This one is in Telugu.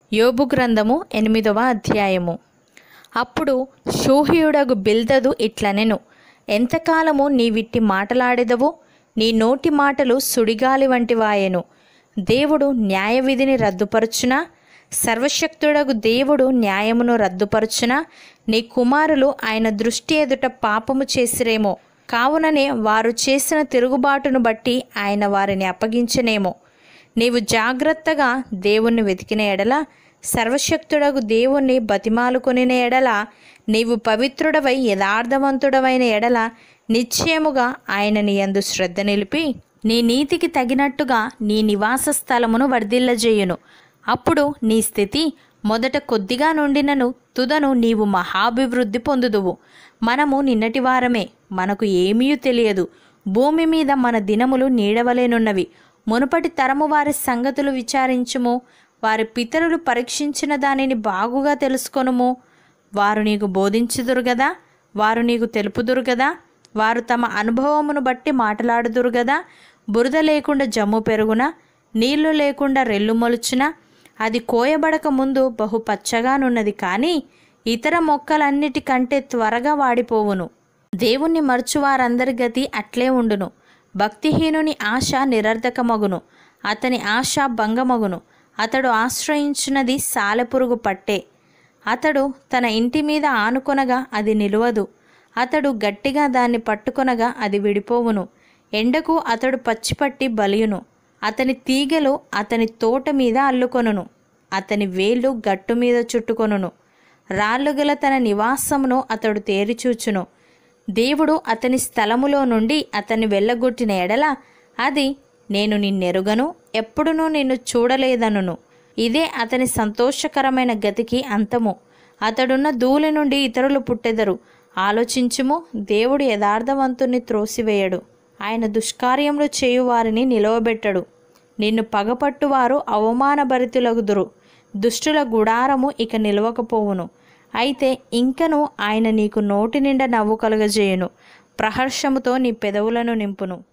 యోబు గ్రంథము ఎనిమిదవ అధ్యాయము అప్పుడు షూహియుడగు బిల్దదు ఇట్లనెను ఎంతకాలము నీవిట్టి మాటలాడెదవు నీ నోటి మాటలు సుడిగాలి వంటివాయెను దేవుడు న్యాయ విధిని రద్దుపరచునా సర్వశక్తుడగు దేవుడు న్యాయమును రద్దుపరచునా నీ కుమారులు ఆయన దృష్టి ఎదుట పాపము చేసిరేమో కావుననే వారు చేసిన తిరుగుబాటును బట్టి ఆయన వారిని అప్పగించనేమో నీవు జాగ్రత్తగా దేవుణ్ణి వెతికిన ఎడల సర్వశక్తుడగు దేవుణ్ణి బతిమాలుకొనిన ఎడల నీవు పవిత్రుడవై యథార్థవంతుడవైన ఎడల నిశ్చయముగా ఆయన నీ యందు శ్రద్ధ నిలిపి నీ నీతికి తగినట్టుగా నీ నివాస స్థలమును వర్ధిల్లజేయును అప్పుడు నీ స్థితి మొదట కొద్దిగా నుండినను తుదను నీవు మహాభివృద్ధి పొందుదువు మనము నిన్నటి వారమే మనకు ఏమీ తెలియదు భూమి మీద మన దినములు నీడవలేనున్నవి మునుపటి తరము వారి సంగతులు విచారించుము వారి పితరులు పరీక్షించిన దానిని బాగుగా తెలుసుకొనుము వారు నీకు బోధించుదురు గదా వారు నీకు తెలుపుదురు గదా వారు తమ అనుభవమును బట్టి మాట్లాడుదురు గదా బురద లేకుండా జమ్ము పెరుగున నీళ్లు లేకుండా రెల్లు మొలుచున అది కోయబడక ముందు బహు పచ్చగానున్నది కానీ ఇతర మొక్కలన్నిటికంటే త్వరగా వాడిపోవును దేవుణ్ణి మరచువారందరి గతి అట్లే ఉండును భక్తిహీనుని ఆశ నిరర్ధకమగును అతని ఆశ భంగమగును అతడు ఆశ్రయించున్నది సాలెపురుగు పట్టే అతడు తన ఇంటి మీద ఆనుకొనగా అది నిలువదు అతడు గట్టిగా దాన్ని పట్టుకొనగా అది విడిపోవును ఎండకు అతడు పచ్చిపట్టి బలియును అతని తీగలు అతని తోట మీద అల్లుకొనును అతని వేళ్ళు గట్టు మీద చుట్టుకొనును రాళ్ళుగల తన నివాసమును అతడు తేరిచూచును దేవుడు అతని స్థలములో నుండి అతన్ని వెళ్ళగొట్టిన ఎడల అది నేను నిన్నెరుగను ఎప్పుడునూ నిన్ను చూడలేదనును ఇదే అతని సంతోషకరమైన గతికి అంతము అతడున్న ధూళి నుండి ఇతరులు పుట్టెదరు ఆలోచించుము దేవుడు యథార్థవంతుని త్రోసివేయడు ఆయన దుష్కార్యములు చేయువారిని నిలవబెట్టడు నిన్ను పగపట్టువారు అవమానభరితులగుదురు దుష్టుల గుడారము ఇక నిలవకపోవును అయితే ఇంకను ఆయన నీకు నోటి నిండా నవ్వు కలుగజేయును ప్రహర్షముతో నీ పెదవులను నింపును